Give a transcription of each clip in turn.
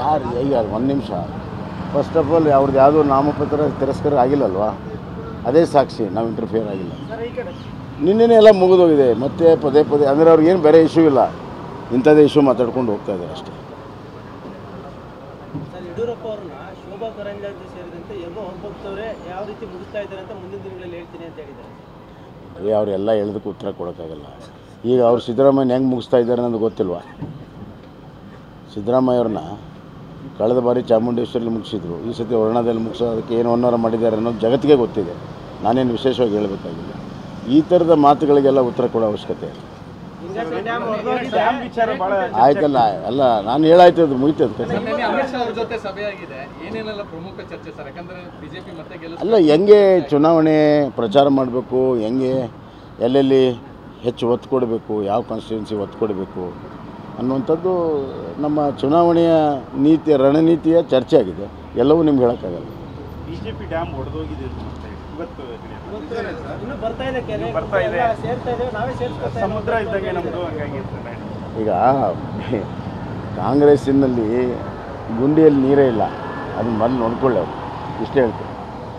ಯಾರು ಈಗ ಒಂದು ನಿಮಿಷ ಫಸ್ಟ್ ಆಫ್ ಆಲ್ ಅವ್ರದ್ದು ಯಾವುದೋ ನಾಮಪತ್ರ ತಿರಸ್ಕಾರ ಆಗಿಲ್ಲಲ್ವಾ ಅದೇ ಸಾಕ್ಷಿ ನಾವು ಇಂಟರ್ಫಿಯರ್ ಆಗಿಲ್ಲ ನಿನ್ನೆನೇ ಎಲ್ಲ ಮುಗಿದೋಗಿದೆ ಮತ್ತೆ ಪದೇ ಪದೇ ಅಂದರೆ ಅವ್ರಿಗೆ ಏನು ಬೇರೆ ಇಶ್ಯೂ ಇಲ್ಲ ಇಂಥದ್ದೇ ಇಶ್ಯೂ ಮಾತಾಡ್ಕೊಂಡು ಹೋಗ್ತಾ ಇದ್ದಾರೆ ಅಷ್ಟೇ ಸರ್ ಯಡಿಯೂರಪ್ಪ ಅವ್ರನ್ನ ಶೋಭಾ ಕರಂದ್ಲಾಜೆ ಸೇರಿದಂತೆ ಎಲ್ಲೋ ಹೊರಬೋಗ್ತವ್ರೆ ಯಾವ ರೀತಿ ಮುಗಿಸ್ತಾ ಇದ್ದಾರೆ ಅಂತ ಮುಂದಿನ ದಿನಗಳಲ್ಲಿ ಹೇಳ್ತೀನಿ ಅಂತ ಹೇಳಿದ್ದಾರೆ ಬರೀ ಅವರೆಲ್ಲ ಹೇಳೋದಕ್ಕೆ ಉತ್ತರ ಕೊಡೋಕ್ಕಾಗಲ್ಲ ಈಗ ಅವ್ರು ಸಿದ್ದರಾಮಯ್ಯ ಹೆಂಗೆ ಮುಗಿಸ್ತಾ ಇದ್ದಾರೆ ಅನ್ನೋದು ಗೊತ್ತಿಲ್ವಾ ಸಿದ್ದರಾಮಯ್ಯವ್ರನ್ನ ಕಳೆದ ಬಾರಿ ಚಾಮುಂಡೇಶ್ವರಲ್ಲಿ ಮುಗಿಸಿದ್ರು ಈ ಸತಿ ವರ್ಣದಲ್ಲಿ ಮುಗಿಸೋದಕ್ಕೆ ಏನು ಹೊನ್ನಾರ ಮಾಡಿದ್ದಾರೆ ಅನ್ನೋದು ಜಗತ್ತಿಗೆ ಗೊತ್ತಿದೆ ನಾನೇನು ವಿಶೇಷವಾಗಿ ಹೇಳಬೇಕಾಗಿಲ್ಲ ಈ ಥರದ ಮಾತುಗಳಿಗೆಲ್ಲ ಉತ್ತರ ಕೊಡೋ ಅವಶ್ಯಕತೆ ಇಲ್ಲ. ಲಿಂಗಾಯತ ಡ್ಯಾಮ್ ಹೊರದೋಗಿದೆ ಆಯ್ತಲ್ಲ ಅಲ್ಲ ನಾನು ಹೇಳಾಯ್ತು ಅದು ಮುಗಿತದ ಕತೆ ನಿನ್ನೆ ಅಮಿತ್ ಶಾ ಅವ್ರ ಜೊತೆ ಸಭೆಯಾಗಿದೆ ಏನೇನೆಲ್ಲ ಪ್ರಮುಖ ಚರ್ಚೆ ಸರ್ ಯಾಕಂದ್ರೆ ಬಿಜೆಪಿ ಮತ್ತೆ ಗೆಲ್ಲಿಸ್ ಅಲ್ಲ ಹೆಂಗೆ ಚುನಾವಣೆ ಪ್ರಚಾರ ಮಾಡಬೇಕು ಹೆಂಗೆ ಎಲ್ಲೆಲ್ಲಿ ಹೆಚ್ಚು ಒತ್ತು ಕೊಡಬೇಕು ಯಾವ ಕಾನ್ಸ್ಟಿಟ್ಯೂನ್ಸಿ ಒತ್ತು ಕೊಡಬೇಕು ಅನ್ನುವಂಥದ್ದು ನಮ್ಮ ಚುನಾವಣೆಯ ನೀತಿಯ ರಣನೀತಿಯ ಚರ್ಚೆ ಆಗಿದೆ ಎಲ್ಲವೂ ನಿಮ್ಗೆ ಹೇಳೋಕ್ಕಾಗಲ್ಲ ಬಿಜೆಪಿ ಡ್ಯಾಮ್ ಹೊಡೆದೋಗಿದೆ ಅಂತ ಮತ್ತೆ ಇವತ್ತು ಇನ್ನು ಬರ್ತಾ ಇದೆ ಕೆರೆ ಬರ್ತಾ ಇದೆ. ಎಲ್ಲ ಸೇರ್ತಾ ಇದ್ದೇವೆ ನಾವೇ ಸೇರ್ಸ್ಕೊತಾ ಸಮುದ್ರ ಇದ್ದಂಗೆ ನಮ್ಮದು ಹಂಗಾಗಿರ್ತದೆ ಈಗ ಕಾಂಗ್ರೆಸ್ಸಿನಲ್ಲಿ ಗುಂಡಿಯಲ್ಲಿ ನೀರೇ ಇಲ್ಲ ಅದನ್ನ ಮೊದಲು ನೋಡ್ಕೊಳ್ಳಿ ಅವರು ಇಷ್ಟೇ ಹೇಳ್ತೀನಿ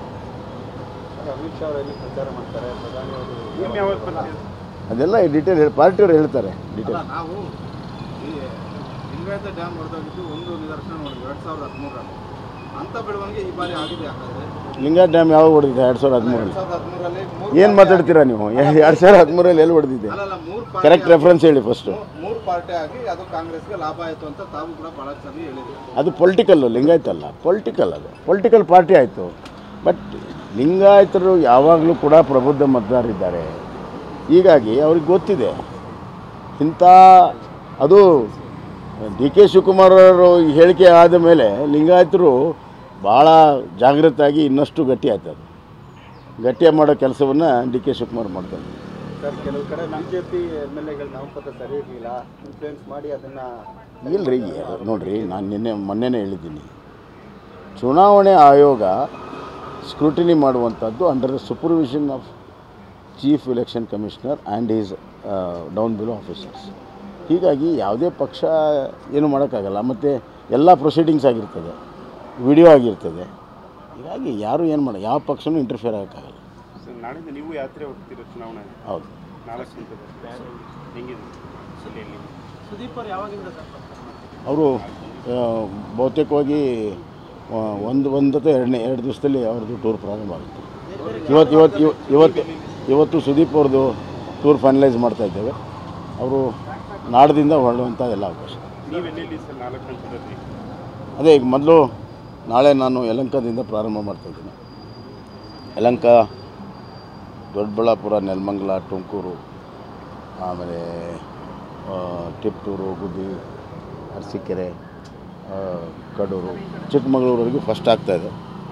ನೀವು ಯಾವತ್ತು ಬರ್ತೀರಿ ಅದೆಲ್ಲ ಡೀಟೇಲ್ ಹೇಳಿ ಪಾರ್ಟಿಯವ್ರು ಹೇಳ್ತಾರೆ ಡೀಟೇಲ್ ನಾವು ಈ ಲಿಂಗಾಯತ ಡ್ಯಾಮ್ ಹೊಡೆದೋಗಿದ್ದು ಒಂದು ನಿದರ್ಶನ ನೋಡಿದ್ವಿ ಎರಡು ಸಾವಿರದ ಹದಿಮೂರರಲ್ಲಿ ಅಂಥ ಬೆಳವಣಿಗೆ ಈ ಬಾರಿ ಆಗಿದೆ ಯಾಕಂದರೆ ಲಿಂಗಾ ಡ್ಯಾಮ್ ಯಾವಾಗ ಹೊಡೆದಿದೆ ಎರಡು ಸಾವಿರದ ಹದಿಮೂರಲ್ಲಿ ಎರಡು ಸಾವಿರದ ಹದಿಮೂರರಲ್ಲಿ ಮೂರು ಏನು ಮಾತಾಡ್ತೀರಾ ನೀವು ಎರಡು ಸಾವಿರದ ಹದಿಮೂರಲ್ಲಿ ಎಲ್ಲಿ ಹೊಡೆದಿದೆ ಅಲ್ಲಲ್ಲ ಮೂರು ಕರೆಕ್ಟ್ ರೆಫರೆನ್ಸ್ ಹೇಳಿ ಫಸ್ಟು ಮೂರು ಪಾರ್ಟಿ ಆಗಿ ಅದು ಕಾಂಗ್ರೆಸ್ಗೆ ಲಾಭ ಆಯಿತು ಅಂತ ತಾವು ಕೂಡ ಭಾಳ ಸರಿ ಹೇಳಿದ್ರು ಅದು ಪೊಲಿಟಿಕಲ್ಲು ಲಿಂಗಾಯತ ಅಲ್ಲ ಪೊಲಿಟಿಕಲ್ ಅದು ಪೊಲಿಟಿಕಲ್ ಪಾರ್ಟಿ ಆಯಿತು ಬಟ್ ಲಿಂಗಾಯತರು ಯಾವಾಗಲೂ ಕೂಡ ಪ್ರಬುದ್ಧ ಮತದಾರರಿದ್ದಾರೆ ಹೀಗಾಗಿ ಅವ್ರಿಗೆ ಗೊತ್ತಿದೆ ಇಂಥ ಅದು ಡಿ ಕೆ ಶಿವಕುಮಾರ್ ಅವರು ಹೇಳಿಕೆ ಆದ ಮೇಲೆ ಲಿಂಗಾಯತರು ಭಾಳ ಜಾಗೃತಾಗಿ ಇನ್ನಷ್ಟು ಗಟ್ಟಿ ಆಯ್ತದೆ ಗಟ್ಟಿ ಮಾಡೋ ಕೆಲಸವನ್ನು ಡಿ ಕೆ ಶಿವಕುಮಾರ್ ಮಾಡ್ತಾರೆ ಸರ್ ಕೆಲವು ಕಡೆ ಬಿಜೆಪಿ ಎಮ್ ಎಲ್ ಎಗಳು ನಾಮಪತ್ರ ಸರಿ ಇರಲಿಲ್ಲ ಇನ್ಫ್ಲೂಯೆನ್ಸ್ ಮಾಡಿ ಅದನ್ನು ಇಲ್ರಿ ನೋಡ್ರಿ ನಾನು ನಿನ್ನೆ ಮೊನ್ನೆನೇ ಹೇಳಿದ್ದೀನಿ ಚುನಾವಣೆ ಆಯೋಗ ಸ್ಕ್ರೂಟಿನಿ ಮಾಡುವಂಥದ್ದು under the supervision of chief election commissioner and is down below officers ಹೀಗಾಗಿ ಯಾವುದೇ ಪಕ್ಷ ಏನು ಮಾಡೋಕ್ಕಾಗಲ್ಲ ಮತ್ತು ಎಲ್ಲ ಪ್ರೊಸೀಡಿಂಗ್ಸ್ ಆಗಿರ್ತದೆ ವಿಡಿಯೋ ಆಗಿರ್ತದೆ ಹೀಗಾಗಿ ಯಾರು ಏನು ಮಾಡೋ ಯಾವ ಪಕ್ಷನೂ ಇಂಟರ್ಫಿಯರ್ ಆಗೋಕ್ಕಾಗಲ್ಲ ಸರ್ ನಾಳಿಂದ ನೀವು ಯಾತ್ರೆ ಹೋಗ್ತೀರಾ ಚುನಾವಣೆ ಹೌದು ನಾಲ್ಕು ಗಂಟೆ ಹೆಂಗಿದೆ ಜಿಲ್ಲೆಯಲ್ಲಿ ಸುದೀಪ್ ಅವ್ರು ಯಾವಾಗಿಂದ ಸರ್ ಅವರು ಬಹುತೇಕವಾಗಿ ಆ, ಒಂದು ಒಂದು ಅಥವಾ ಎರಡನೇ ಎರಡು ದಿವಸದಲ್ಲಿ ಅವ್ರದ್ದು ಟೂರ್ ಪ್ರಾರಂಭ ಆಗುತ್ತೆ ಇವತ್ತು ಇವತ್ತು ಇವ- ಇವತ್ತು ಇವತ್ತು ಸುದೀಪ್ ಅವ್ರದ್ದು ಟೂರ್ ಫೈನಲೈಸ್ ಮಾಡ್ತಾ ಇದ್ದೇವೆ ಅವರು ನಾಡದಿಂದ ಹೊರಡುವಂಥ ಎಲ್ಲ ಅವಕಾಶ ನೀವು ಎಲ್ಲೆಲ್ಲಿ ಸರ್ ನಾಲ್ಕು ಹಂತದಲ್ಲಿ ಅದೇ ಈಗ ಮೊದಲು ನಾಳೆ ನಾನು ಯಲಂಕದಿಂದ ಪ್ರಾರಂಭ ಮಾಡ್ತಾಯಿದ್ದೀನಿ ಯಲಂಕ ದೊಡ್ಡಬಳ್ಳಾಪುರ ನೆಲಮಂಗಲ ತುಮಕೂರು ಆಮೇಲೆ ಆ, ತಿಪ್ಟೂರು ಗುಬ್ಬಿ ಅರಸೀಕೆರೆ ಆ, ಕಡೂರು ಚಿಕ್ಕಮಗಳೂರವರೆಗೂ ಫಸ್ಟ್ ಆಗ್ತಾಯಿದೆ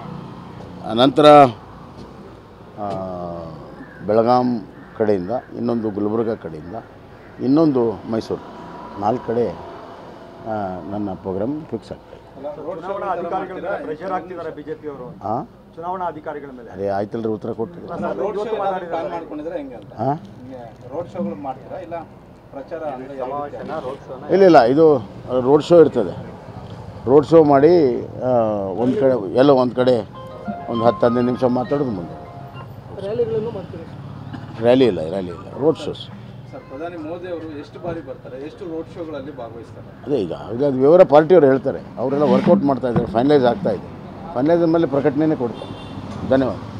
ನಂತರ ಆ, ಬೆಳಗಾಂ ಕಡೆಯಿಂದ ಇನ್ನೊಂದು ಗುಲ್ಬರ್ಗ ಕಡೆಯಿಂದ ಇನ್ನೊಂದು ಮೈಸೂರು ನಾಲ್ಕು ಕಡೆ ಆ, ನನ್ನ ಪ್ರೋಗ್ರಾಮ್ ಫಿಕ್ಸ್ ಆಗ್ತಾಯಿದೆ ಚುನಾವಣಾ ಅಧಿಕಾರಿಗಳ ಮೇಲೆ ಪ್ರೆಷರ್ ಹಾಕ್ತಿದ್ದಾರೆ ಬಿಜೆಪಿ ಅವರು ಹಾಂ ಚುನಾವಣಾ ಅಧಿಕಾರಿಗಳ ಮೇಲೆ ಅದೇ ಆಯ್ತಲ್ರಿ ಉತ್ತರ ಕೊಟ್ಟಿದೆ ರೋಡ್ ಶೋ ಪ್ಲಾನ್ ಮಾಡ್ಕೊಂಡಿದ್ರೆ ಹೆಂಗೆ ಅಂತ ಹಾಂ ರೋಡ್ ಶೋಗಳು ಮಾಡ್ತೀರಾ ಇಲ್ಲ ಪ್ರಚಾರ ಅಂದರೆ ಯಾವ ರೀತಿ? ಇಲ್ಲ ಇಲ್ಲ ಇದು ರೋಡ್ ಶೋ ಇರ್ತದೆ ರೋಡ್ ಶೋ ಮಾಡಿ ಒಂದು ಕಡೆ ಎಲ್ಲೋ ಒಂದು ಕಡೆ ಒಂದು ಹತ್ತು ಹದಿನೈದು ನಿಮಿಷ ಮಾತಾಡೋದು ಮುಂದೆ ರ್ಯಾಲಿಗಳನ್ನು ಮಾಡ್ತೀವಿ ರ್ಯಾಲಿ ಇಲ್ಲ ರ್ಯಾಲಿ ಇಲ್ಲ ರೋಡ್ ಶೋಸ್ ಸರ್ ಪ್ರಧಾನಿ ಮೋದಿ ಅವರು ಎಷ್ಟು ಬಾರಿ ಬರ್ತಾರೆ ಎಷ್ಟು ರೋಡ್ ಶೋಗಳಲ್ಲಿ ಭಾಗವಹಿಸ್ತಾರೆ ಅದೇ ಈಗ ಈಗ ಅದು ವಿವರ ಪಾರ್ಟಿಯವ್ರು ಹೇಳ್ತಾರೆ ಅವರೆಲ್ಲ ವರ್ಕೌಟ್ ಮಾಡ್ತಾ ಇದ್ದಾರೆ ಫೈನಲೈಸ್ ಆಗ್ತಾ ಇದೆ ಫೈನಲೈಸ್ ಮೇಲೆ ಪ್ರಕಟಣೆನೇ ಕೊಡ್ತಾರೆ ಧನ್ಯವಾದ